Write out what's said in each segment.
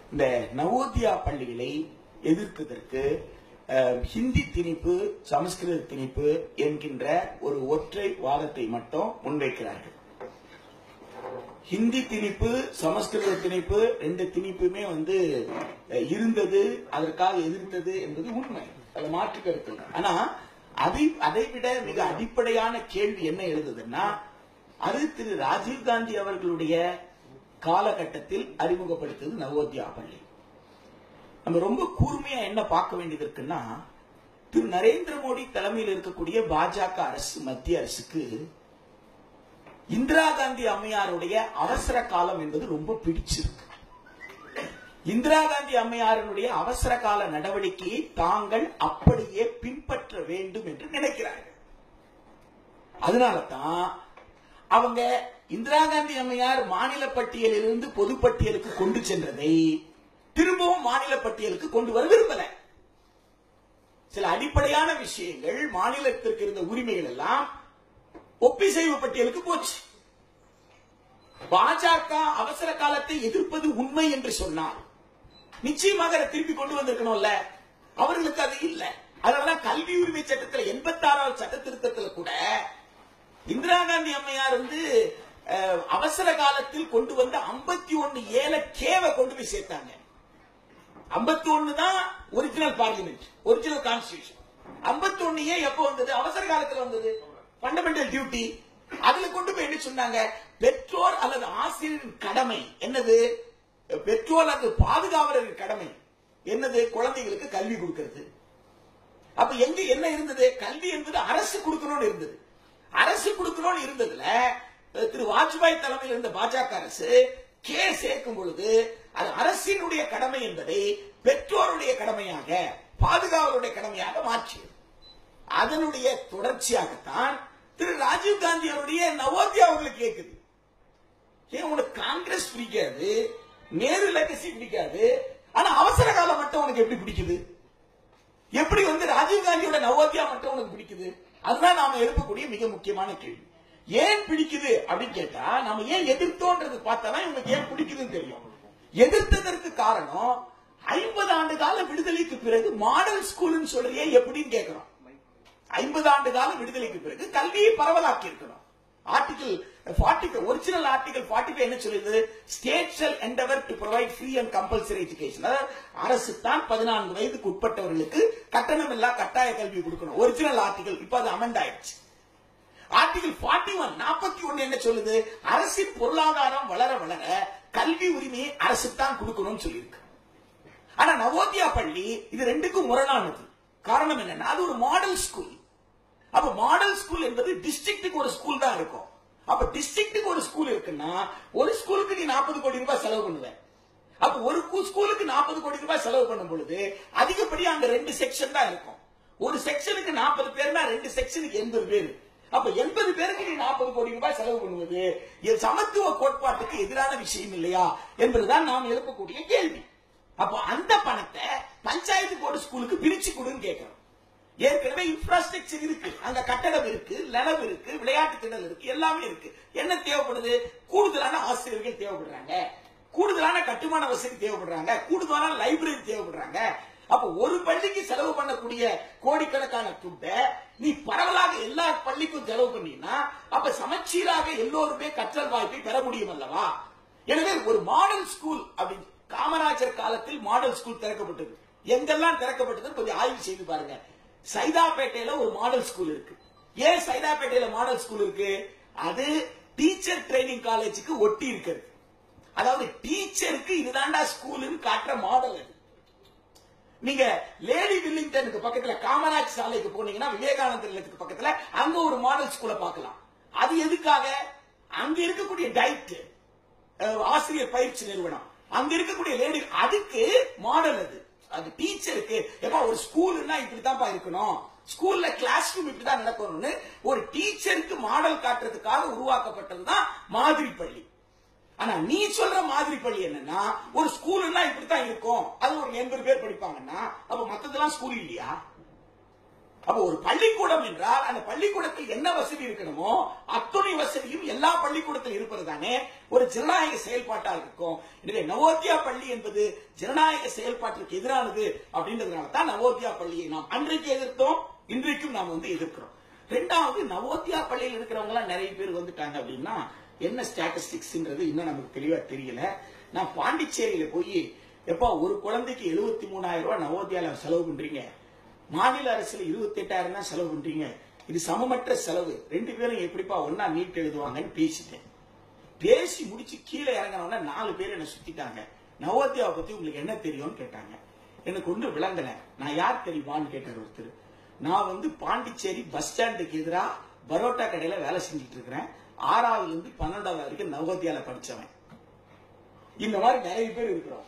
இந்த நவோதியா பள்ளிகளை எதிர்ப்பதற்கு அஹ், ஹிந்தி திணிப்பு சமஸ்கிருத திணிப்பு என்கின்ற ஒரு ஒற்றை வாதத்தை மட்டும் முன்வைக்கிறார்கள் ஹிந்தி திணிப்பு சமஸ்கிருத திணிப்பு ரெண்டு திணிப்புமே வந்து அஹ், இருந்தது அதற்காக எதிர்த்தது என்பது உண்மை அது மாற்று கருத்து இல்லை. ஆனா அதை அதை விட மிக அடிப்படையான கேள்வி என்ன எழுதுதுன்னா அது திரு ராஜீவ்காந்தி அவர்களுடைய காலகட்டத்தில் அறிமுகப்படுத்தது நவோத்யா பள்ளி நம்ம ரொம்ப கூர்மையா என்ன பார்க்க வேண்டியது இருக்குன்னா திரு நரேந்திர மோடி தலைமையில் இருக்கக்கூடிய பாஜக அரசு மத்திய அரசுக்கு இந்திரா காந்தி அம்மையாருடைய அவசர காலம் என்பது ரொம்ப பிடிச்சிருக்கு இந்திரா காந்தி அம்மையாருடைய அவசர கால நடவடிக்கையை தாங்கள் அப்படியே பின்பற்ற வேண்டும் என்று நினைக்கிறார்கள் அதனால தான் அவங்க இந்திரா காந்தி அம்மையார் மாநில பட்டியலிலிருந்து பொதுப்பட்டியலுக்கு கொண்டு சென்றதை திரும்பவும் மாநில பட்டியலுக்கு கொண்டு வர விரும்பல சில அடிப்படையான விஷயங்கள் மாநிலத்திற்கு இருந்த உரிமைகள் எல்லாம் ஒப்பிசைவு பட்டியலுக்கு போச்சு பாஜக அவசர காலத்தை எதிர்ப்பது உண்மை என்று சொன்னார் நிச்சயமாக அதை திருப்பி கொண்டு வந்திருக்கணும்ல அவர்களுக்கு அது இல்ல அதனால கல்வி உரிமை சட்டத்தில் எண்பத்தி ஆறாவது சட்ட திருத்தத்துல கூட இந்திரா காந்தி அம்மையார் வந்து அஹ், அவசர காலத்தில் கொண்டு வந்த 51 ஒன்னு ஏல கேவ கொண்டு போய் சேர்த்தாங்க 51 ஒன்னு தான் ஒரிஜினல் பார்லிமெண்ட் ஒரிஜினல் கான்ஸ்டியூஷன் 51 ஒன்னு ஏன் எப்போ வந்தது அவசர காலத்துல வந்தது ஃபண்டமெண்டல் டியூட்டி அதுல கொண்டு போய் என்ன சொன்னாங்க பெற்றோர் அல்லது ஆசிரியரின் கடமை என்னது பெற்றோர் அல்லது பாதுகாவலரின் கடமை என்னது குழந்தைகளுக்கு கல்வி கொடுக்கிறது அப்ப எங்க என்ன இருந்தது கல்வி என்பது அரசு கொடுக்கணும்னு இருந்தது அரசு கொடுக்கணும்னு இருந்ததுல அஹ், திரு வாஜ்பாய் தலைமையில் இருந்த பாஜக அரசு கே சேர்க்கும் பொழுது அது அரசினுடைய கடமை என்பதை பெற்றோருடைய கடமையாக பாதுகாவலுடைய கடமையாக மாற்றியது அதனுடைய தொடர்ச்சியாகத்தான் திரு ராஜீவ் காந்தி அவருடைய நவோத்யா அவர்களுக்கு கேட்குது ஏன் உனக்கு காங்கிரஸ் பிடிக்காது நேரு லெகசி பிடிக்காது ஆனா அவசர காலம் மட்டும் உனக்கு எப்படி பிடிக்குது எப்படி வந்து ராஜீவ் காந்தியோட நவோத்யா மட்டும் உனக்கு பிடிக்குது அதுதான் நாம எழுப்பக்கூடிய மிக முக்கியமான கேள்வி ஏன் பிடிக்குது அப்படின்னு கேட்டா நாம ஏன் எதிர்த்தோன்றது பார்த்தாதான் இவங்களுக்கு ஏன் பிடிக்குதுன்னு தெரியும் எதிர்த்ததற்கு காரணம் ஐம்பது ஆண்டு கால விடுதலைக்கு பிறகு மாடல் ஸ்கூல்னு சொல்றியே எப்படின்னு கேட்கிறோம் ஐம்பது ஆண்டு கால விடுதலைக்கு பிறகு கல்வியை பரவலாக்கி இருக்கணும் article forty original article forty என்ன சொல்லுது state shall endeavour to provide free and compulsory education அதாவது அரசு தான் பதினான்கு வயதுக்கு உட்பட்டவர்களுக்கு கட்டணம் இல்லா கட்டாய கல்வி கொடுக்கணும் ஒரிஜினல் ஆர்டிகல் இப்ப அது அமெண்ட் ஆயிடுச்சு ஆர்டிகல் 41 ஒன் நாற்பத்தி ஒன்னு என்ன சொல்லுது அரசின் பொருளாதாரம் வளர வளர கல்வி உரிமையை அரசு தான் கொடுக்கணும்னு சொல்லியிருக்கு ஆனா நவோத்யா பள்ளி இது ரெண்டுக்கும் முரணானது காரணம் என்னன்னா அது ஒரு மாடல் ஸ்கூல் அப்ப மாடல் ஸ்கூல் என்பது டிஸ்ட்ரிக்ட்டுக்கு ஒரு ஸ்கூல் தான் இருக்கும் அப்ப டிஸ்ட்ரிக்ட்டுக்கு ஒரு ஸ்கூல் இருக்குன்னா ஒரு ஸ்கூலுக்கு நீ நாற்பது கோடி ரூபாய் செலவு பண்ணுவ அப்ப ஒரு கு- ஸ்கூலுக்கு நாற்பது கோடி ரூபாய் செலவு பண்ணும் பொழுது அதிகப்படியா அங்க ரெண்டு செக்ஷன் தான் இருக்கும் ஒரு செக்ஷனுக்கு நாற்பது பேர்னா ரெண்டு செக்ஷனுக்கு எண்பது பேர் அப்ப எண்பது பேருக்கு நீ நாற்பது கோடி ரூபாய் செலவு பண்ணுவது இது சமத்துவ கோட்பாட்டுக்கு எதிரான விஷயம் இல்லையா என்பதுதான் நாம் எழுப்பக்கூடிய கேள்வி அப்போ அந்த பணத்தை பஞ்சாயத்து போர்டு ஸ்கூலுக்கு பிரிச்சு கொடுன்னு கேட்கிறோம் ஏற்கனவே இன்ஃப்ராஸ்ட்ரக்சர் இருக்கு அங்க கட்டடம் இருக்கு நிலவு இருக்கு விளையாட்டு திடல் இருக்கு எல்லாமே இருக்கு என்ன தேவைப்படுது கூடுதலான ஆசிரியர்கள் தேவைப்படுறாங்க கூடுதலான கட்டுமான வசதி தேவைப்படுறாங்க கூடுதலான லைப்ரரி தேவைப்படுறாங்க அப்ப ஒரு பள்ளிக்கு செலவு பண்ணக்கூடிய கோடிக்கணக்கான துட்டை நீ பரவலாக எல்லா பள்ளிக்கும் செலவு பண்ணீங்கன்னா அப்ப சமச்சீராக எல்லோருமே கற்றல் வாய்ப்பை பெற முடியும் அல்லவா எனவே ஒரு மாடல் ஸ்கூல் அப்படி காமராஜர் காலத்தில் மாடல் ஸ்கூல் திறக்கப்பட்டது எங்கெல்லாம் திறக்கப்பட்டது கொஞ்சம் ஆய்வு செய்து பாருங்க சைதாப்பேட்டையில ஒரு மாடல் ஸ்கூல் இருக்கு ஏன் சைதாப்பேட்டையில மாடல் ஸ்கூல் இருக்கு அது டீச்சர் ட்ரைனிங் காலேஜுக்கு ஒட்டி இருக்கிறது அதாவது டீச்சருக்கு இதுதான்டா ஸ்கூல்னு காட்டுற மாடல் அது நீங்க லேடி வில்லிங்டனுக்கு பக்கத்துல காமராஜ் சாலைக்கு போனீங்கன்னா விவேகானந்தர் இல்லத்துக்கு பக்கத்துல அங்க ஒரு மாடல் ஸ்கூலை பார்க்கலாம் அது எதுக்காக அங்க இருக்கக்கூடிய டைட் ஆசிரியர் பயிற்சி நிறுவனம் அங்க இருக்கக்கூடிய லேடி அதுக்கு மாடல் அது அது டீச்சருக்கு எப்ப ஒரு ஸ்கூல்னா இப்படித்தான்ப்பா இருக்கணும் ஸ்கூல்ல கிளாஸ் ரூம் இப்படிதான் நடக்கணும்னு ஒரு டீச்சருக்கு மாடல் காட்டுறதுக்காக உருவாக்கப்பட்டதுதான் மாதிரி பள்ளி ஆனா நீ சொல்ற மாதிரி பள்ளி என்னன்னா ஒரு ஸ்கூல்னா இப்படித்தான் இருக்கும் அது ஒரு எண்பது பேர் படிப்பாங்கன்னா அப்ப மத்ததெல்லாம் ஸ்கூல் இல்லையா அப்ப ஒரு பள்ளிக்கூடம் என்றால் அந்த பள்ளிக்கூடத்தில் என்ன வசதி இருக்கணுமோ அத்துணை வசதியும் எல்லா பள்ளிக்கூடத்தில் இருப்பது தானே ஒரு ஜனநாயக செயல்பாட்டா இருக்கும் எனவே நவோத்தியா பள்ளி என்பது ஜனநாயக செயல்பாட்டிற்கு எதிரானது அப்படின்றதுனால தான் நவோத்தியா பள்ளியை நாம் அன்றைக்கு எதிர்த்தோம் இன்றைக்கும் நாம் வந்து எதிர்க்கிறோம் ரெண்டாவது நவோத்தியா பள்ளியில் இருக்கிறவங்க எல்லாம் நிறைய பேர் வந்துட்டாங்க அப்படின்னா என்ன ஸ்டாட்டிஸ்டிக்ஸ்ன்றது இன்னும் நமக்கு தெளிவா தெரியல நான் பாண்டிச்சேரியில போய் எப்பா ஒரு குழந்தைக்கு எழுபத்தி மூணாயிரம் ரூபாய் நவோத்தியால செலவு பண்றீங்க மாநில அரசுல இருபத்தி எட்டாயிரம் தான் செலவு பண்றீங்க இது சமமற்ற செலவு ரெண்டு பேரும் எப்படிப்பா ஒன்னா நீட் எழுதுவாங்கன்னு பேசிட்டேன் பேசி முடிச்சு கீழே இறங்கினோட நாலு பேர் என்ன சுத்திட்டாங்க நவோத்தியாவை பத்தி உங்களுக்கு என்ன தெரியும்னு கேட்டாங்க எனக்கு ஒன்றும் விளங்கல நான் யார் தெரியுமான்னு கேட்டார் ஒருத்தர் நான் வந்து பாண்டிச்சேரி பஸ் ஸ்டாண்டுக்கு எதிரா பரோட்டா கடையில வேலை செஞ்சுட்டு இருக்கிறேன் ஆறாவதுல இருந்து பன்னெண்டாவது வரைக்கும் நவோத்தியால படிச்சவன் இந்த மாதிரி நிறைய பேர் இருக்கிறோம்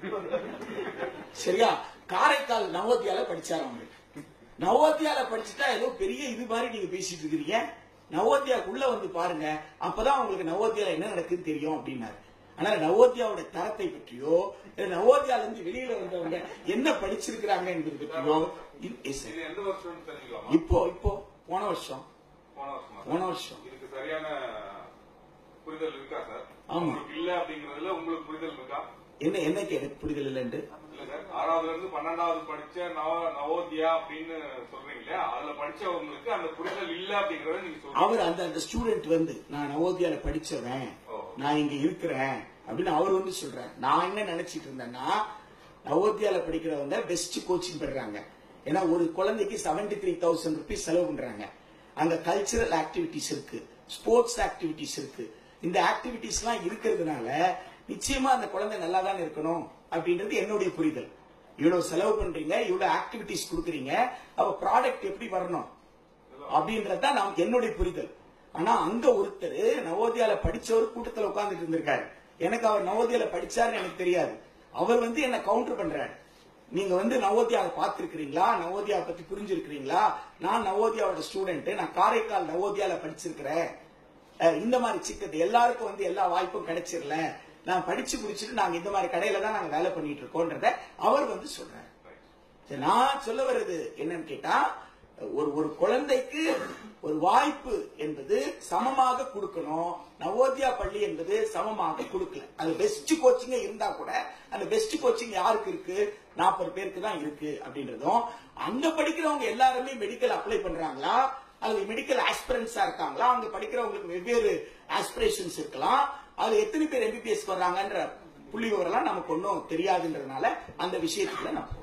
சரியா காரைக்கால் நவோத்தியால படிச்சாரு அவங்க நவோத்தியால படிச்சுட்டா ஏதோ பெரிய இது மாதிரி நீங்க பேசிட்டு இருக்கிறீங்க நவோத்தியாக்குள்ள வந்து பாருங்க அப்பதான் உங்களுக்கு நவோத்தியால என்ன நடக்குதுன்னு தெரியும் அப்படின்னாரு ஆனா நவோத்தியாவோட தரத்தை பற்றியோ இல்ல நவோத்தியால இருந்து வெளியில வந்தவங்க என்ன படிச்சிருக்கிறாங்க என்பது பற்றியோ இ- எஸ் இது எந்த வருஷம்னு தெரிஞ்சுக்கலாமா இப்போ இப்போ போன வருஷம் போன வருஷமா போன வருஷம் இதுக்கு சரியான புரிதல் இருக்கா சார் ஆமா. உங்களுக்கு இல்ல அப்படிங்கறதுல உங்களுக்கு புரிதல் இருக்கா என்ன என்னக்கு எனக்கு புரிதல் இல்லைன்னு இல்ல சார் ஆறாவதுல இருந்து பன்னெண்டாவது படிச்ச நவ நவோதியா அப்படின்னு சொல்றீங்க இல்லையா அதுல படிச்சவங்களுக்கு அந்த புரிதல் இல்ல அப்படிங்கறத நீங்க சொல்றீங்க அவர் அந்த அந்த ஸ்டூடெண்ட் வந்து நான் நவோதியால படிச்சவன் ஓ. நான் இங்க இருக்கிறேன் அப்படின்னு அவர் வந்து சொல்றாரு நான் என்ன நினைச்சிட்டு இருந்தேன்னா நவோதியால படிக்கிறவங்க பெஸ்ட் கோச்சிங் பெறாங்க ஏன்னா ஒரு குழந்தைக்கு 73000 த்ரீ தௌசண்ட் ருபீஸ் செலவு பண்றாங்க அங்க கல்ச்சரல் ஆக்டிவிட்டிஸ் இருக்கு ஸ்போர்ட்ஸ் ஆக்டிவிட்டிஸ் இருக்கு இந்த ஆக்டிவிட்டிஸ் எல்லாம் இருக்கிறதுனால நிச்சயமா அந்த குழந்தை நல்லா தானே இருக்கணும் அப்படின்றது என்னுடைய புரிதல் இவ்வளவு செலவு பண்றீங்க இவ்வளவு ஆக்டிவிட்டிஸ் கொடுக்குறீங்க அப்ப ப்ராடக்ட் எப்படி வரணும் அப்படின்றதுதான் நான் என்னுடைய புரிதல் ஆனா அங்க ஒருத்தர் நவோதியால படிச்சவர் கூட்டத்துல உட்கார்ந்துட்டு இருந்திருக்காரு எனக்கு அவர் நவோதியால படிச்சாருன்னு எனக்கு தெரியாது அவர் வந்து என்ன கவுண்டர் பண்றாரு நீங்க வந்து நவோதியாவை பார்த்திருக்கிறீங்களா நவோதியா பத்தி புரிஞ்சிருக்கிறீங்களா நான் நவோதியாவோட ஸ்டூடெண்ட் நான் காரைக்கால் நவோதியால படிச்சிருக்கிறேன் அஹ் இந்த மாதிரி சிக்கத்து எல்லாருக்கும் வந்து எல்லா வாய்ப்பும் கிடைச்சிடல நான் படிச்சு முடிச்சுட்டு நாங்க இந்த மாதிரி கடையில தான் நாங்க வேலை பண்ணிட்டு இருக்கோன்றத அவர் வந்து சொல்றாரு சரி, நான் சொல்ல வர்றது என்னன்னு கேட்டா ஒரு ஒரு குழந்தைக்கு ஒரு வாய்ப்பு என்பது சமமாக கொடுக்கணும் நவோதியா பள்ளி என்பது சமமாக கொடுக்கல அது பெஸ்ட் கோச்சிங்க இருந்தா கூட அந்த பெஸ்ட் கோச்சிங் யாருக்கு இருக்கு நாற்பது பேருக்கு தான் இருக்கு அப்படின்றதும் அங்க படிக்கிறவங்க எல்லாருமே மெடிக்கல் அப்ளை பண்றாங்களா அல்லது மெடிக்கல் ஆஸ்பிரன்ஸா இருக்காங்களா அங்க படிக்கிறவங்களுக்கு வெவ்வேறு ஆஸ்பிரேஷன்ஸ் இருக்கலாம் அதுல எத்தனை பேர் எம்பிபிஎஸ் வர்றாங்கன்ற புள்ளி விவரம் நமக்கு ஒன்றும் தெரியாதுன்றதுனால அந்த விஷயத்துக்குள்ள நான் போறேன்.